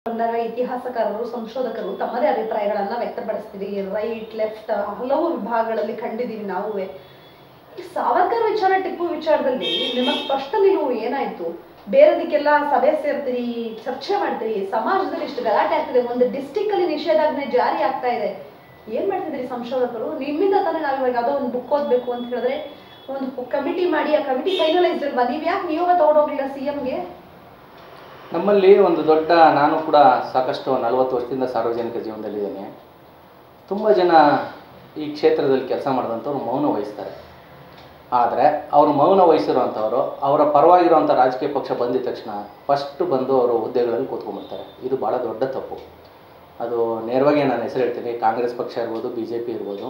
ಬಂದಾಗ ಇತಿಹಾಸಕಾರರು ಸಂಶೋಧಕರು ತಮ್ಮದೇ ಅಭಿಪ್ರಾಯಗಳನ್ನ ವ್ಯಕ್ತಪಡಿಸ್ತೀವಿ ರೈಟ್ ಲೆಫ್ಟ್ ಹಲವು ವಿಭಾಗಗಳಲ್ಲಿ ಕಂಡಿದ್ದೀವಿ ನಾವುವೇ ಈ ಸಾವರ್ಕರ್ ವಿಚಾರ ಟಿಪ್ಪು ವಿಚಾರದಲ್ಲಿ ನಿಮ್ಮ ಸ್ಪಷ್ಟ ನಿಲುವು ಏನಾಯ್ತು ಬೇರೆದಕ್ಕೆಲ್ಲ ಸಭೆ ಸೇರ್ತೀರಿ ಚರ್ಚೆ ಮಾಡ್ತೀರಿ ಸಮಾಜದಲ್ಲಿ ಇಷ್ಟು ಗಲಾಟೆ ಆಗ್ತಿದೆ ಒಂದು ಡಿಸ್ಟಿಕ್ ಅಲ್ಲಿ ನಿಷೇಧಾಜ್ಞೆ ಜಾರಿ ಆಗ್ತಾ ಇದೆ ಏನ್ ಮಾಡ್ತಿದ್ರಿ ಸಂಶೋಧಕರು ನಿಮ್ಮಿಂದ ತಾನೇ ನಾವು ಇವಾಗ ಯಾವುದೋ ಒಂದು ಬುಕ್ ಓದ್ಬೇಕು ಅಂತ ಹೇಳಿದ್ರೆ ಒಂದು ಕಮಿಟಿ ಮಾಡಿ ಆ ಕಮಿಟಿ ಫೈನಲೈಸ್ಡ್ ಅಲ್ವಾ ನೀವ್ ಯಾಕೆ ನಿಯೋಗ ತಗೊಂಡೋಗ್ಲಿಲ್ಲ ಸಿ ಗೆ ನಮ್ಮಲ್ಲಿ ಒಂದು ದೊಡ್ಡ ನಾನು ಕೂಡ ಸಾಕಷ್ಟು ನಲವತ್ತು ವರ್ಷದಿಂದ ಸಾರ್ವಜನಿಕ ಜೀವನದಲ್ಲಿದ್ದೇನೆ ತುಂಬ ಜನ ಈ ಕ್ಷೇತ್ರದಲ್ಲಿ ಕೆಲಸ ಮಾಡಿದಂಥವ್ರು ಮೌನ ವಹಿಸ್ತಾರೆ ಆದರೆ ಅವರು ಮೌನ ವಹಿಸಿರುವಂಥವ್ರು ಅವರ ಪರವಾಗಿರುವಂಥ ರಾಜಕೀಯ ಪಕ್ಷ ಬಂದಿದ ತಕ್ಷಣ ಫಸ್ಟ್ ಬಂದು ಅವರು ಹುದ್ದೆಗಳಲ್ಲಿ ಕೂತ್ಕೊಂಡ್ಬಿಡ್ತಾರೆ ಇದು ಭಾಳ ದೊಡ್ಡ ತಪ್ಪು ಅದು ನೇರವಾಗಿ ನಾನು ಹೆಸರು ಹೇಳ್ತೀನಿ ಕಾಂಗ್ರೆಸ್ ಪಕ್ಷ ಇರ್ಬೋದು ಬಿ ಜೆ ಪಿ ಇರ್ಬೋದು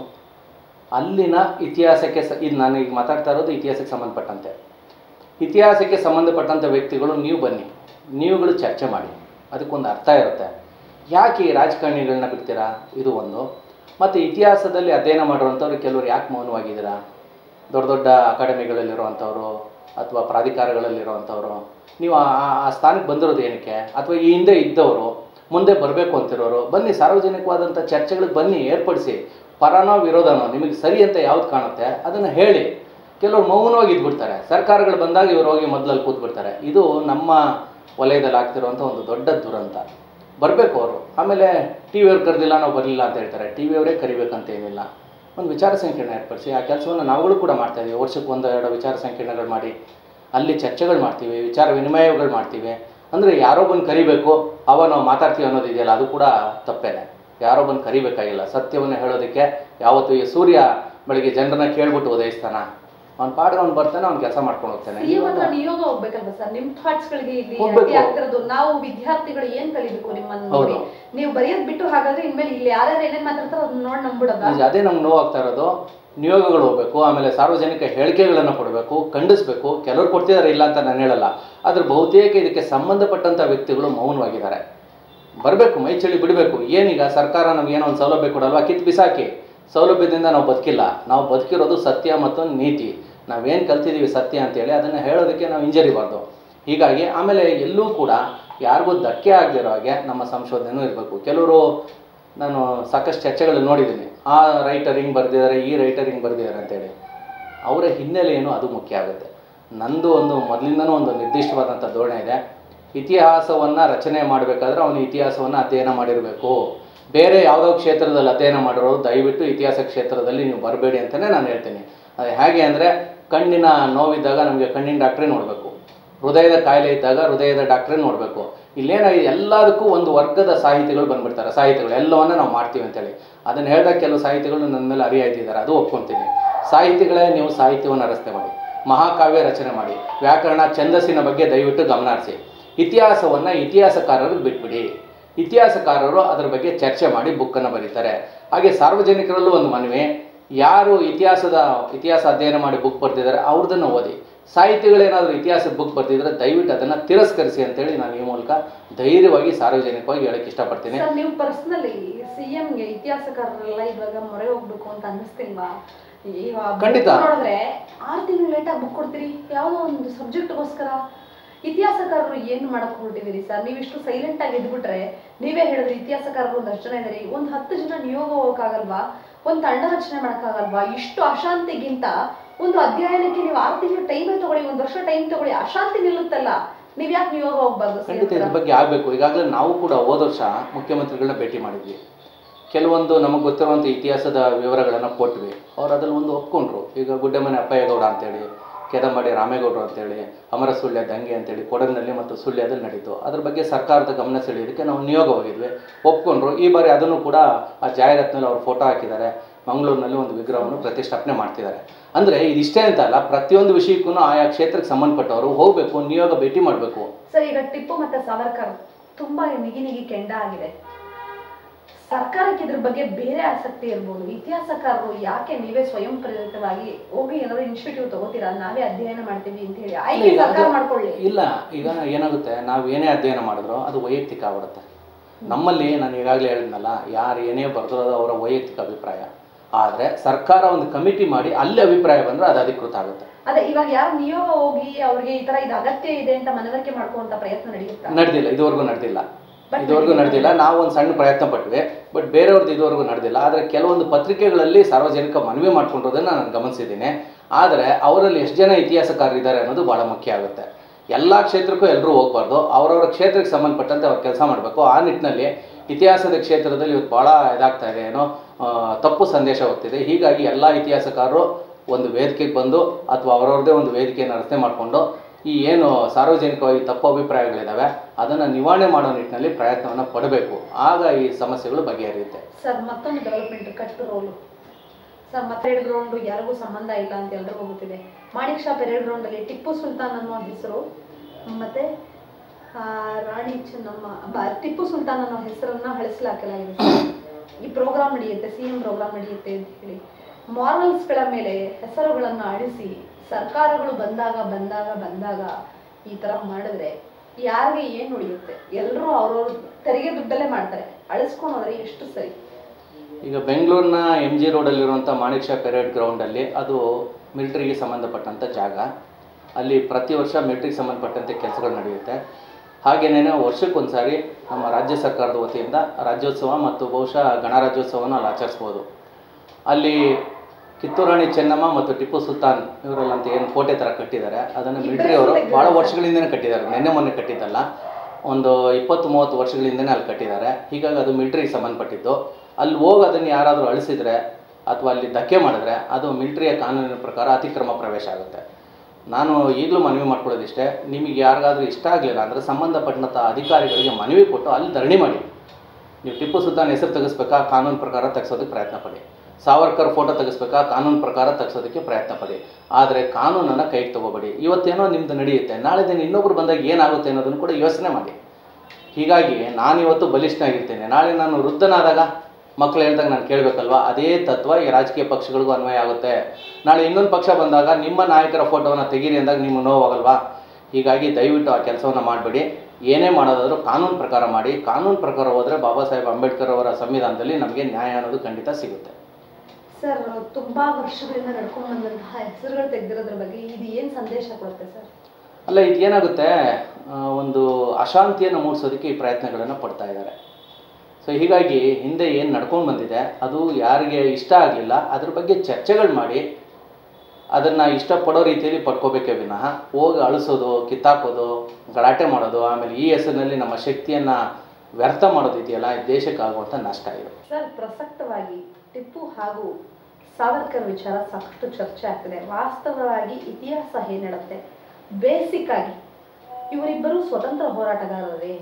ಅಲ್ಲಿನ ಇತಿಹಾಸಕ್ಕೆ ಸ ಇದು ನಾನು ಈಗ ಮಾತಾಡ್ತಾ ಇರೋದು ಇತಿಹಾಸಕ್ಕೆ ಸಂಬಂಧಪಟ್ಟಂತೆ ಇತಿಹಾಸಕ್ಕೆ ಸಂಬಂಧಪಟ್ಟಂಥ ವ್ಯಕ್ತಿಗಳು ನೀವು ಬನ್ನಿ ನೀವುಗಳು ಚರ್ಚೆ ಮಾಡಿ ಅದಕ್ಕೊಂದು ಅರ್ಥ ಇರುತ್ತೆ ಯಾಕೆ ಈ ರಾಜಕಾರಣಿಗಳನ್ನ ಬಿಡ್ತೀರಾ ಇದು ಒಂದು ಮತ್ತು ಇತಿಹಾಸದಲ್ಲಿ ಅಧ್ಯಯನ ಮಾಡಿರುವಂಥವ್ರು ಕೆಲವರು ಯಾಕೆ ಮೌನವಾಗಿದ್ದೀರಾ ದೊಡ್ಡ ದೊಡ್ಡ ಅಕಾಡೆಮಿಗಳಲ್ಲಿರುವಂಥವ್ರು ಅಥವಾ ಪ್ರಾಧಿಕಾರಗಳಲ್ಲಿರುವಂಥವ್ರು ನೀವು ಆ ಆ- ಆ ಸ್ಥಾನಕ್ಕೆ ಬಂದಿರೋದು ಏನಕ್ಕೆ ಅಥವಾ ಈ ಹಿಂದೆ ಇದ್ದವರು ಮುಂದೆ ಬರಬೇಕು ಅಂತಿರೋರು ಬನ್ನಿ ಸಾರ್ವಜನಿಕವಾದಂಥ ಚರ್ಚೆಗಳಿಗೆ ಬನ್ನಿ ಏರ್ಪಡಿಸಿ ಪರನೋ ವಿರೋಧನೋ ನಿಮಗೆ ಸರಿ ಅಂತ ಯಾವ್ದು ಕಾಣುತ್ತೆ ಅದನ್ನು ಹೇಳಿ ಕೆಲವರು ಮೌನವಾಗಿ ಇದ್ಬಿಡ್ತಾರೆ ಸರ್ಕಾರಗಳು ಬಂದಾಗ ಇವರು ಹೋಗಿ ಮೊದಲಲ್ಲಿ ಕೂತ್ಬಿಡ್ತಾರೆ ಇದು ನಮ್ಮ ವಲಯದಲ್ಲಿ ಆಗ್ತಿರುವಂಥ ಒಂದು ದೊಡ್ಡ ದುರಂತ ಬರಬೇಕು ಅವರು ಆಮೇಲೆ ಟಿ ವಿಯವ್ರು ಕರೆದಿಲ್ಲ ನಾವು ಬರಲಿಲ್ಲ ಅಂತ ಹೇಳ್ತಾರೆ ಟಿ ವಿಯವರೇ ಕರಿಬೇಕಂತ ಏನಿಲ್ಲ ಒಂದು ವಿಚಾರ ಸಂಕಿರಣ ಏರ್ಪಡಿಸಿ ಆ ಕೆಲಸವನ್ನು ನಾವುಗಳು ಕೂಡ ಮಾಡ್ತಾ ಇದ್ದೀವಿ ವರ್ಷಕ್ಕೆ ಒಂದು ಎರಡು ವಿಚಾರ ಸಂಕಿರಣಗಳು ಮಾಡಿ ಅಲ್ಲಿ ಚರ್ಚೆಗಳು ಮಾಡ್ತೀವಿ ವಿಚಾರ ವಿನಿಮಯಗಳು ಮಾಡ್ತೀವಿ ಅಂದರೆ ಯಾರೋ ಬಂದು ಕರಿಬೇಕು ಅವ ನಾವು ಮಾತಾಡ್ತೀವಿ ಅನ್ನೋದು ಇದೆಯಲ್ಲ ಅದು ಕೂಡ ತಪ್ಪೇನೆ ಯಾರೋ ಬಂದು ಕರಿಬೇಕಾಗಿಲ್ಲ ಸತ್ಯವನ್ನು ಹೇಳೋದಕ್ಕೆ ಯಾವತ್ತು ಈ ಸೂರ್ಯ ಬೆಳಿಗ್ಗೆ ಜನರನ್ನ ಕೇಳ್ಬಿಟ್ಟು ಉದಯಿಸ್ತಾನ ಅವ್ನ ಪಾಡ್ಗೆ ಅವ್ನು ಬರ್ತಾನೆ ಅವ್ನು ಕೆಲಸ ಮಾಡ್ಕೊಂಡು ಹೋಗ್ತಾನೆ ಸಿಎಂ ಹತ್ರ ನಿಯೋಗ ಹೋಗ್ಬೇಕಲ್ವಾ ಸರ್ ನಿಮ್ ಥಾಟ್ಸ್ ಗಳಿಗೆ ಇಲ್ಲಿ ಹೋಗ್ಬೇಕು. ಅಡ್ಡಿ ಆಗ್ತಿರೋದು ನಾವು ವಿದ್ಯಾರ್ಥಿಗಳು ಏನ್ ಕಲಿಬೇಕು ನಿಮ್ಮನ್ನ ಹೌದು. ನೋಡಿ ನೀವು ಬರೆಯೋದ್ ಬಿಟ್ಟು ಹಾಗಾದ್ರೆ ಇನ್ಮೇಲೆ ಇಲ್ಲಿ ಯಾರ್ಯಾರು ಏನೇನ್ ಮಾತಾಡ್ತಾರೋ ಅದನ್ನ ನೋಡಿ ನಂಬಿಡೋದ ನಿಜ, ಅದೇ ನಮ್ಗೆ ನೋವಾಗ್ತಾ ಇರೋದು ನಿಯೋಗಗಳು ಹೋಗ್ಬೇಕು ಆಮೇಲೆ ಸಾರ್ವಜನಿಕ ಹೇಳಿಕೆಗಳನ್ನು ಕೊಡಬೇಕು ಖಂಡಿಸ್ಬೇಕು ಕೆಲವರು ಕೊಡ್ತಿದ್ದಾರೆ ಇಲ್ಲ ಅಂತ ನಾನು ಹೇಳಲ್ಲ ಆದ್ರೆ ಬಹುತೇಕ ಇದಕ್ಕೆ ಸಂಬಂಧಪಟ್ಟಂಥ ವ್ಯಕ್ತಿಗಳು ಮೌನವಾಗಿದ್ದಾರೆ ಬರಬೇಕು ಮೈ ಚಳಿ ಬಿಡಬೇಕು ಏನೀಗ ಸರ್ಕಾರ ನಮಗೇನೋ ಒಂದು ಸೌಲಭ್ಯ ಕೊಡಲ್ವಾ ಕಿತ್ತು ಬಿಸಾಕಿ ಸೌಲಭ್ಯದಿಂದ ನಾವು ಬದುಕಿಲ್ಲ ನಾವು ಬದುಕಿರೋದು ಸತ್ಯ ಮತ್ತು ನೀತಿ ನಾವೇನು ಕಲ್ತಿದ್ದೀವಿ ಸತ್ಯ ಅಂತೇಳಿ ಅದನ್ನು ಹೇಳೋದಕ್ಕೆ ನಾವು ಹಿಂಜರಿಬಾರ್ದು ಹೀಗಾಗಿ ಆಮೇಲೆ ಎಲ್ಲೂ ಕೂಡ ಯಾರಿಗೂ ಧಕ್ಕೆ ಆಗದಿರೋ ಹಾಗೆ ನಮ್ಮ ಸಂಶೋಧನೆಯೂ ಇರಬೇಕು ಕೆಲವರು ನಾನು ಸಾಕಷ್ಟು ಚರ್ಚೆಗಳು ನೋಡಿದ್ದೀನಿ ಆ ರೈಟರ್ ಹಿಂಗೆ ಬರೆದಿದ್ದಾರೆ ಈ ರೈಟರ್ ಹಿಂಗೆ ಬರೆದಿದ್ದಾರೆ ಅಂತೇಳಿ ಅವರ ಹಿನ್ನೆಲೆ ಏನು ಅದು ಮುಖ್ಯ ಆಗುತ್ತೆ ನಂದು ಒಂದು ಮೊದಲಿಂದನೂ ಒಂದು ನಿರ್ದಿಷ್ಟವಾದಂಥ ಧೋರಣೆ ಇದೆ ಇತಿಹಾಸವನ್ನು ರಚನೆ ಮಾಡಬೇಕಾದ್ರೆ ಅವನು ಇತಿಹಾಸವನ್ನು ಅಧ್ಯಯನ ಮಾಡಿರಬೇಕು ಬೇರೆ ಯಾವುದೋ ಕ್ಷೇತ್ರದಲ್ಲಿ ಅಧ್ಯಯನ ಮಾಡಿರೋರು ದಯವಿಟ್ಟು ಇತಿಹಾಸ ಕ್ಷೇತ್ರದಲ್ಲಿ ನೀವು ಬರಬೇಡಿ ಅಂತಲೇ ನಾನು ಹೇಳ್ತೀನಿ ಅದು ಹೇಗೆ ಅಂದರೆ ಕಣ್ಣಿನ ನೋವಿದ್ದಾಗ ನಮಗೆ ಕಣ್ಣಿನ ಡಾಕ್ಟ್ರೇ ನೋಡಬೇಕು ಹೃದಯದ ಕಾಯಿಲೆ ಇದ್ದಾಗ ಹೃದಯದ ಡಾಕ್ಟ್ರೇ ನೋಡಬೇಕು ಇಲ್ಲೇನಾಗಿದೆ ಎಲ್ಲದಕ್ಕೂ ಒಂದು ವರ್ಗದ ಸಾಹಿತಿಗಳು ಬಂದ್ಬಿಡ್ತಾರೆ ಸಾಹಿತಿಗಳು ಎಲ್ಲವನ್ನ ನಾವು ಮಾಡ್ತೀವಿ ಅಂತೇಳಿ ಅದನ್ನು ಹೇಳಿದಾಗ ಕೆಲವು ಸಾಹಿತಿಗಳು ನನ್ನ ಮೇಲೆ ಅರಿಯಾಯ್ತಿದ್ದಾರೆ ಅದು ಒಪ್ಕೊತೀನಿ ಸಾಹಿತಿಗಳೇ ನೀವು ಸಾಹಿತ್ಯವನ್ನು ರಚನೆ ಮಾಡಿ ಮಹಾಕಾವ್ಯ ರಚನೆ ಮಾಡಿ ವ್ಯಾಕರಣ ಛಂದಸ್ಸಿನ ಬಗ್ಗೆ ದಯವಿಟ್ಟು ಗಮನ ಹರಿಸಿ ಇತಿಹಾಸವನ್ನು ಇತಿಹಾಸಕಾರರಿಗೆ ಬಿಟ್ಬಿಡಿ ಇತಿಹಾಸಕಾರರು ಅದರ ಬಗ್ಗೆ ಚರ್ಚೆ ಮಾಡಿ ಬುಕ್ಕನ್ನು ಬರೀತಾರೆ ಹಾಗೆ ಸಾರ್ವಜನಿಕರಲ್ಲೂ ಒಂದು ಮನವಿ ಯಾರು ಇತಿಹಾಸದ ಇತಿಹಾಸ ಅಧ್ಯಯನ ಮಾಡಿ ಬುಕ್ ಬರ್ತಿದ್ದಾರೆ ಅವ್ರದನ್ನು ಓದಿ ಸಾಹಿತಿಗಳೇನಾದರೂ ಇತಿಹಾಸದ ಬುಕ್ ಬರ್ತಿದ್ರೆ ದಯವಿಟ್ಟು ಅದನ್ನು ತಿರಸ್ಕರಿಸಿ ಅಂತೇಳಿ ನಾನು ಈ ಮೂಲಕ ಧೈರ್ಯವಾಗಿ ಸಾರ್ವಜನಿಕವಾಗಿ ಹೇಳಕ್ಕೆ ಇಷ್ಟಪಡ್ತೀನಿ ಸರ್ ನೀವು ಪರ್ಸನಲಿ ಸಿಎಂಗೆ ಇತಿಹಾಸಕಾರರೆಲ್ಲ ಇವಾಗ ಮೊರೆ ಹೋಗ್ಬೇಕು ಅಂತ ಅನ್ನಿಸ್ತಿಲ್ವಾ ಇವಾಗ book ಖಂಡಿತ. ನೋಡಿದ್ರೆ ಆರು ತಿಂಗಳು ಲೇಟ್ ಆಗಿ ಬುಕ್ ಕೊಡ್ತೀರಿ ಯಾವುದೋ ಒಂದು ಸಬ್ಜೆಕ್ಟ್ಗೋಸ್ಕರ ಇತಿಹಾಸಕಾರರು ಏನ್ ಮಾಡಕ್ ಹೊರಟಿದ್ದೀರಿ ಸರ್ ನೀವು ಇಷ್ಟು ಸೈಲೆಂಟ್ ಆಗಿ ಇದ್ಬಿಟ್ರೆ ನೀವೇ ಹೇಳಿದ್ರಿ ಇತಿಹಾಸಕಾರರು ಒಂದಷ್ಟು ಜನ ಇದಾರೆ ಒಂದ್ ಹತ್ತು ಜನ ನಿಯೋಗ ಹೋಗಕ್ಕಾಗಲ್ವಾ ಒಂದ್ ತಂಡ ರಚನೆ ಮಾಡಕ್ಕಾಗಲ್ವಾ ಇಷ್ಟು ಅಶಾಂತಿಗಿಂತ ಒಂದು ಅಧ್ಯಯನಕ್ಕೆ ನೀವು ಆರು ತಿಂಗಳು ಟೈಮ್ ತಗೊಳ್ಳಿ ಒಂದ್ ವರ್ಷ ಟೈಮ್ ತಗೊಳ್ಳಿ ಅಶಾಂತಿ ನಿಲ್ಲುತ್ತಲ್ಲ ನೀವ್ ಯಾಕೆ ನಿಯೋಗ ಹೋಗ್ಬಾರ್ದು ಖಂಡಿತ CM ಇದ್ರ ಹತ್ರ? ಬಗ್ಗೆ ಆಗಬೇಕು ಈಗಾಗಲೇ ನಾವು ಕೂಡ ಹೋದ ವರ್ಷ ಮುಖ್ಯಮಂತ್ರಿಗಳನ್ನ ಭೇಟಿ ಮಾಡಿದ್ವಿ ಕೆಲವೊಂದು ನಮಗೆ ಗೊತ್ತಿರುವಂಥ ಇತಿಹಾಸದ ವಿವರಗಳನ್ನು ಕೊಟ್ವಿ ಅವ್ರು ಅದ್ರಲ್ಲಿ ಒಂದು ಒಪ್ಕೊಂಡ್ರು ಈಗ ಗುಡ್ಡೆಮನೆ ಅಪ್ಪಯ್ಯಗೌಡ ಅಂತೇಳಿ ಕೆದಂಬಾಡಿ ರಾಮೇಗೌಡರು ಅಂತೇಳಿ ಅಮರ ಸುಳ್ಯ ದಂಗೆ ಅಂತೇಳಿ ಕೊಡಗಿನಲ್ಲಿ ಮತ್ತು ಸುಳ್ಯದಲ್ಲಿ ನಡೀತು ಅದ್ರ ಬಗ್ಗೆ ಸರ್ಕಾರದ ಗಮನ ಸೆಳೆಯೋದಕ್ಕೆ ನಾವು ನಿಯೋಗ ಹೋಗಿದ್ವಿ ಒಪ್ಕೊಂಡ್ರು ಈ ಬಾರಿ ಅದನ್ನು ಕೂಡ ಆ ಜಾಹೀರಾತಿನಲ್ಲಿ ಅವ್ರು ಫೋಟೋ ಹಾಕಿದ್ದಾರೆ ಮಂಗಳೂರಿನಲ್ಲಿ ಒಂದು ವಿಗ್ರಹವನ್ನು ಪ್ರತಿಷ್ಠಾಪನೆ ಮಾಡ್ತಿದ್ದಾರೆ ಅಂದರೆ ಇದಿಷ್ಟೇ ಅಂತ ಅಲ್ಲ ಪ್ರತಿಯೊಂದು ವಿಷಯಕ್ಕೂ ಆಯಾ ಕ್ಷೇತ್ರಕ್ಕೆ ಸಂಬಂಧಪಟ್ಟವರು ಹೋಗಬೇಕು ನಿಯೋಗ ಭೇಟಿ ಮಾಡಬೇಕು ಸರ್ ಈಗ ಟಿಪ್ಪು ಮತ್ತೆ ಸಾವರ್ಕರ್ ತುಂಬಾ ನಿಗಿ ನಿಗಿ ಕೆಂಡ ಆಗಿದೆ ಸರ್ಕಾರಕ್ಕೆ ಇದ್ರ ಬಗ್ಗೆ ಬೇರೆ ಆಸಕ್ತಿ ಇರ್ಬೋದು ಇತಿಹಾಸಕಾರರು ಯಾಕೆ ನೀವೇ ಸ್ವಯಂ ಪ್ರೇರಿತವಾಗಿ ಹೋಗಿ ಏನಾದ್ರು ಇನ್ಸ್ಟಿಟ್ಯೂಟ್ ತಗೋತೀರಾ ನಾವೇ ಅಧ್ಯಯನ ಮಾಡ್ತೀವಿ ಅಂತ ಹೇಳಿ ಆಯ್ಕೆ ಈಗ ಸರ್ಕಾರ ಅದು- ಮಾಡ್ಕೊಳ್ಳಿ ಇಲ್ಲ ಈಗ ಏನಾಗುತ್ತೆ ನಾವು ಏನೇ ಅಧ್ಯಯನ ಮಾಡಿದ್ರು ಅದು ವೈಯಕ್ತಿಕ ಆಗ್ಬಿಡುತ್ತೆ ನಮ್ಮಲ್ಲಿ ನಾನು ಈಗಾಗಲೇ ಹೇಳಿದ್ನಲ್ಲ ಯಾರು ಏನೇ ಬರೆದ್ರು ಅದು ಅವರ ವೈಯಕ್ತಿಕ ಅಭಿಪ್ರಾಯ ಆದರೆ ಸರ್ಕಾರ ಒಂದು ಕಮಿಟಿ ಮಾಡಿ ಅಲ್ಲಿ ಅಭಿಪ್ರಾಯ ಬಂದರೆ ಅದು ಅಧಿಕೃತ ಆಗುತ್ತೆ ಅದೇ ಇವಾಗ ಯಾರು ನಿಯೋಗ ಹೋಗಿ ಅವ್ರಿಗೆ ಈ ತರ ಇದು ಅಗತ್ಯ ಇದೆ ಅಂತ ಮನವರಿಕೆ ಮಾಡ್ಕೊಳ್ಳುವಂತ ಪ್ರಯತ್ನ ನಡೆಯುತ್ತಾ ನಡೆದಿಲ್ಲ ಇದುವರೆಗೂ ನಡೆದಿಲ್ಲ But ಇದುವರೆಗೂ ನಡೆದಿಲ್ಲ ನಾವು ಒಂದು ಸಣ್ಣ ಪ್ರಯತ್ನ ಪಟ್ವಿ ಬಟ್ ಬೇರೆಯವ್ರದ್ದು ಇದುವರೆಗೂ ನಡೆದಿಲ್ಲ ಆದರೆ ಕೆಲವೊಂದು ಪತ್ರಿಕೆಗಳಲ್ಲಿ ಸಾರ್ವಜನಿಕ ಮನವಿ ಮಾಡ್ಕೊಂಡಿರೋದನ್ನ ನಾನು ಗಮನಿಸಿದ್ದೀನಿ ಆದರೆ ಅವರಲ್ಲಿ ಎಷ್ಟು ಜನ ಇತಿಹಾಸಕಾರರಿದ್ದಾರೆ ಅನ್ನೋದು ಭಾಳ ಮುಖ್ಯ ಆಗುತ್ತೆ ಎಲ್ಲ ಕ್ಷೇತ್ರಕ್ಕೂ ಎಲ್ಲರೂ ಹೋಗ್ಬಾರ್ದು ಅವರವರ ಕ್ಷೇತ್ರಕ್ಕೆ ಸಂಬಂಧಪಟ್ಟಂತೆ ಅವ್ರು ಕೆಲಸ ಮಾಡಬೇಕು ಆ ನಿಟ್ಟಿನಲ್ಲಿ ಇತಿಹಾಸದ ಕ್ಷೇತ್ರದಲ್ಲಿ ಇವತ್ತು ಭಾಳ ಇದಾಗ್ತಾ ಇದೆ ಏನೋ ಆ, ತಪ್ಪು ಸಂದೇಶ ಹೋಗ್ತಿದೆ ಹೀಗಾಗಿ ಎಲ್ಲ ಇತಿಹಾಸಕಾರರು ಒಂದು ವೇದಿಕೆಗೆ ಬಂದು ಅಥವಾ ಅವರವ್ರದ್ದೇ ಒಂದು ವೇದಿಕೆಯನ್ನು ರಚನೆ ಮಾಡಿಕೊಂಡು ಈ ಏನು ಸಾರ್ವಜನಿಕವಾಗಿ ತಪ್ಪು ಅಭಿಪ್ರಾಯಗಳಿದ್ದಾವೆ ಅದನ್ನು ನಿವಾರಣೆ ಮಾಡೋ ನಿಟ್ಟಿನಲ್ಲಿ ಪ್ರಯತ್ನವನ್ನು ಪಡಬೇಕು ಆಗ ಈ ಸಮಸ್ಯೆಗಳು ಬಗೆಹರಿಯುತ್ತೆ ಸರ್ ಮತ್ತೊಂದು development control sir parade ground ಯಾರಿಗೂ ಸಂಬಂಧ ಇಲ್ಲ ಅಂತ ಎಲ್ರಿಗೂ ಗೊತ್ತಿದೆ ಮಾಣಿಕ್ ಶಾ ಪೆರೇಡ್ ಗ್ರೌಂಡ್ ಅಲ್ಲಿ ಟಿಪ್ಪು ಸುಲ್ತಾನ್ ಅನ್ನೋ ಹೆಸರು ಮತ್ತೆ ಆ, ರಾಣಿ ಚೆನ್ನಮ್ಮ ಬ- ಟಿಪ್ಪು ಸುಲ್ತಾನ್ ಅನ್ನೋ ಹೆಸರನ್ನ ಅಳಿಸಲಾಕಲಾಗಿದೆ ಸರ್. ಈ ಪ್ರೋಗ್ರಾಮ್ ನಡೆಯುತ್ತೆ ಸಿ ಎಂ ಪ್ರೋಗ್ರಾಮ್ ನಡೆಯುತ್ತೆ ಅಂತ ಹೇಳಿ ಮಾರಲ್ಸ್ಗಳ ಮೇಲೆ ಹೆಸರುಗಳನ್ನು ಅಳಿಸಿ ಸರ್ಕಾರಗಳು ಬಂದಾಗ ಬಂದಾಗ ಬಂದಾಗ ಈ ತರ ಮಾಡಿದ್ರೆ ಯಾರಿಗೆ ಏನು ಉಳಿಯುತ್ತೆ ಎಲ್ಲರೂ ಅವ್ರವ್ರ ತೆರಿಗೆ ದುಡ್ಡಲ್ಲೇ ಮಾಡ್ತಾರೆ ಅಳಿಸ್ಕೊಂಡು ಹೋದ್ರೆ ಎಷ್ಟು ಸರಿ ಈಗ ಬೆಂಗಳೂರಿನ ಎಮ್ ಜಿ ರೋಡಲ್ಲಿರುವಂಥ ಮಾಣಿಕ್ ಶಾ ಪೆರೇಡ್ ಗ್ರೌಂಡಲ್ಲಿ ಅದು ಮಿಲಿಟ್ರಿಗೆ ಸಂಬಂಧಪಟ್ಟಂಥ ಜಾಗ ಅಲ್ಲಿ ಪ್ರತಿ ವರ್ಷ ಮಿಲಿಟ್ರಿಗೆ ಸಂಬಂಧಪಟ್ಟಂತೆ ಕೆಲಸಗಳು ನಡೆಯುತ್ತೆ ಹಾಗೇನೇ ವರ್ಷಕ್ಕೊಂದು ಸಾರಿ ನಮ್ಮ ರಾಜ್ಯ ಸರ್ಕಾರದ ವತಿಯಿಂದ ರಾಜ್ಯೋತ್ಸವ ಮತ್ತು ಬಹುಶಃ ಗಣರಾಜ್ಯೋತ್ಸವನ ಅಲ್ಲಿ ಆಚರಿಸ್ಬೋದು ಅಲ್ಲಿ ಕಿತ್ತೂರು ರಾಣಿ ಚೆನ್ನಮ್ಮ ಮತ್ತು ಟಿಪ್ಪು ಸುಲ್ತಾನ್ ಇವರೆಲ್ಲ ಅಂತ ಏನು ಕೋಟೆ ಥರ ಕಟ್ಟಿದ್ದಾರೆ ಅದನ್ನು ಮಿಲಿಟ್ರಿ ಅವರು ಭಾಳ ವರ್ಷಗಳಿಂದನೇ ಕಟ್ಟಿದ್ದಾರೆ ನಿನ್ನೆ ಮೊನ್ನೆ ಕಟ್ಟಿದ್ದಲ್ಲ ಒಂದು ಇಪ್ಪತ್ತು ಮೂವತ್ತು ವರ್ಷಗಳಿಂದನೇ ಅಲ್ಲಿ ಕಟ್ಟಿದ್ದಾರೆ ಹೀಗಾಗಿ ಅದು ಮಿಲಿಟ್ರಿಗೆ ಸಂಬಂಧಪಟ್ಟಿದ್ದು ಅಲ್ಲಿ ಹೋಗಿ ಅದನ್ನು ಯಾರಾದರೂ ಅಳಿಸಿದರೆ ಅಥವಾ ಅಲ್ಲಿ ಧಕ್ಕೆ ಮಾಡಿದ್ರೆ ಅದು ಮಿಲಿಟ್ರಿಯ ಕಾನೂನಿನ ಪ್ರಕಾರ ಅತಿಕ್ರಮ ಪ್ರವೇಶ ಆಗುತ್ತೆ ನಾನು ಈಗಲೂ ಮನವಿ ಮಾಡ್ಕೊಳ್ಳೋದಿಷ್ಟೇ ನಿಮಗೆ ಯಾರಿಗಾದ್ರೂ ಇಷ್ಟ ಆಗಲಿಲ್ಲ ಅಂದರೆ ಸಂಬಂಧಪಟ್ಟಂಥ ಅಧಿಕಾರಿಗಳಿಗೆ ಮನವಿ ಕೊಟ್ಟು ಅಲ್ಲಿ ಧರಣಿ ಮಾಡಿ ನೀವು ಟಿಪ್ಪು ಸುಲ್ತಾನ್ ಹೆಸರು ತೆಗೆಸ್ಬೇಕಾ ಕಾನೂನು ಪ್ರಕಾರ ತೆಗೆಸೋದಕ್ಕೆ ಪ್ರಯತ್ನ ಪಡಿ ಸಾವರ್ಕರ್ ಫೋಟೋ ತೆಗೆಸ್ಬೇಕಾ ಕಾನೂನು ಪ್ರಕಾರ ತೆಗೆಸೋದಕ್ಕೆ ಪ್ರಯತ್ನ ಪಡಿ ಆದರೆ ಕಾನೂನನ್ನು ಕೈಗೆ ತಗೋಬೇಡಿ ಇವತ್ತೇನೋ ನಿಮ್ದು ನಡೆಯುತ್ತೆ ನಾಳೆ ದಿನ ಇನ್ನೊಬ್ರು ಬಂದಾಗ ಏನಾಗುತ್ತೆ ಅನ್ನೋದನ್ನು ಕೂಡ ಯೋಚನೆ ಮಾಡಿ ಹೀಗಾಗಿ ನಾನಿವತ್ತು ಬಲಿಷ್ಠನಾಗಿರ್ತೇನೆ ನಾಳೆ ನಾನು ವೃದ್ಧನಾದಾಗ ಮಕ್ಕಳು ಹೇಳ್ದಾಗ ನಾನು ಕೇಳಬೇಕಲ್ವಾ ಅದೇ ತತ್ವ ಈ ರಾಜಕೀಯ ಪಕ್ಷಗಳಿಗೂ ಅನ್ವಯ ಆಗುತ್ತೆ ನಾಳೆ ಇನ್ನೊಂದು ಪಕ್ಷ ಬಂದಾಗ ನಿಮ್ಮ ನಾಯಕರ ಫೋಟೋವನ್ನು ತೆಗೀರಿ ಅಂದಾಗ ನಿಮ್ಗೆ ನೋವಾಗಲ್ವಾ ಹೀಗಾಗಿ ದಯವಿಟ್ಟು ಆ ಕೆಲಸವನ್ನು ಮಾಡಬೇಡಿ ಏನೇ ಮಾಡೋದಾದರೂ ಕಾನೂನು ಪ್ರಕಾರ ಮಾಡಿ ಕಾನೂನು ಪ್ರಕಾರ ಹೋದರೆ ಬಾಬಾ ಸಾಹೇಬ್ ಅಂಬೇಡ್ಕರ್ ಅವರ ಸಂವಿಧಾನದಲ್ಲಿ ನಮಗೆ ನ್ಯಾಯ ಅನ್ನೋದು ಖಂಡಿತ ಸಿಗುತ್ತೆ ಸರ್ ತುಂಬಾ ವರ್ಷಗಳಿಂದ ನಡ್ಕೊಂಡ್ ಬಂದಂತಹ ಹೆಸರುಗಳು ತೆಗೆದಿರೋದ್ರ ಬಗ್ಗೆ ಇದು ಏನ್ ಸಂದೇಶ ಕೊಡುತ್ತೆ ಸರ್ ಅಲ್ಲ ಇದೇನಾಗುತ್ತೆ ಆ, ಒಂದು ಅಶಾಂತಿಯನ್ನು ಮೂಡಿಸೋದಕ್ಕೆ ಈ ಪ್ರಯತ್ನಗಳನ್ನು ಪಡ್ತಾ ಇದ್ದಾರೆ ಸೊ ಹೀಗಾಗಿ ಹಿಂದೆ ಏನು ನಡ್ಕೊಂಡು ಬಂದಿದೆ ಅದು ಯಾರಿಗೆ ಇಷ್ಟ ಆಗಲಿಲ್ಲ ಅದ್ರ ಬಗ್ಗೆ ಚರ್ಚೆಗಳು ಮಾಡಿ ಅದನ್ನು ಇಷ್ಟಪಡೋ ರೀತಿಯಲ್ಲಿ ಪಡ್ಕೋಬೇಕೇ ವಿನಃ ಹೋಗಿ ಅಳಿಸೋದು ಕಿತ್ತಾಕೋದು ಗಲಾಟೆ ಮಾಡೋದು ಆಮೇಲೆ ಈ ಹೆಸರಿನಲ್ಲಿ ನಮ್ಮ ಶಕ್ತಿಯನ್ನು ವ್ಯರ್ಥ ಮಾಡೋದು ಇದೆಯಲ್ಲ ಈ ದೇಶಕ್ಕೆ ಆಗುವಂಥ ನಷ್ಟ ಇದು ಸರ್ ಪ್ರಸಕ್ತವಾಗಿ ಟಿಪ್ಪು ಹಾಗೂ ಸಾವರ್ಕರ್ ವಿಚಾರ ಸಾಕಷ್ಟು ಚರ್ಚೆ ಆಗ್ತಿದೆ ವಾಸ್ತವವಾಗಿ ಇತಿಹಾಸ ಏನ್ ಹೇಳುತ್ತೆ ಬೇಸಿಕ್ ಆಗಿ ಇವರಿಬ್ಬರು ಸ್ವತಂತ್ರ ಹೋರಾಟಗಾರರೇ